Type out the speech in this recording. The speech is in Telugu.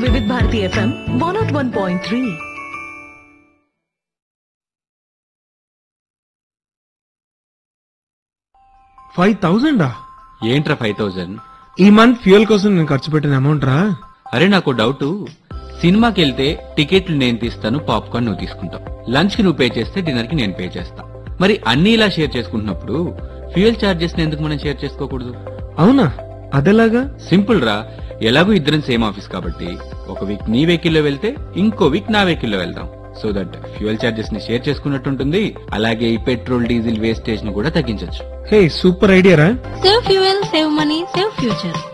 వివిధ Bharati FM one nought one point three five థౌజండా ఏంట్రా ఫైవ్ థౌజండ్ ఈ మంత్ ఫ్యూయల్ కోసం నేను ఖర్చు పెట్టిన అమౌంట్ రా అరే నాకు డౌట్ సినిమాకి వెళ్తే టికెట్లు నేను తీస్తాను పాప్కార్న్ నువ్వు తీసుకుంటావు లంచ్ కి నువ్వు పే చేస్తే డిన్నర్ కి నేను పే చేస్తా మరి అన్ని ఇలా షేర్ చేసుకుంటున్నప్పుడు ఫ్యూయల్ చార్జెస్ ఎందుకు మనం షేర్ చేసుకోకూడదు అవునా అదెలాగా సింపుల్ రా ఎలాగో ఇద్దరం సేమ్ ఆఫీస్ కాబట్టి ఒక వీక్ నీ వెహికల్లో వెళ్తే ఇంకో వీక్ నా వెహికల్లో వెళ్దాం సో దట్ ఫ్యూయల్ చార్జెస్ ని షేర్ చేసుకున్నట్టు ఉంటుంది అలాగే ఈ పెట్రోల్ డీజిల్ వేస్టేజ్ ను కూడా తగ్గించొచ్చు హే సూపర్ ఐడియా రా save fuel save money save future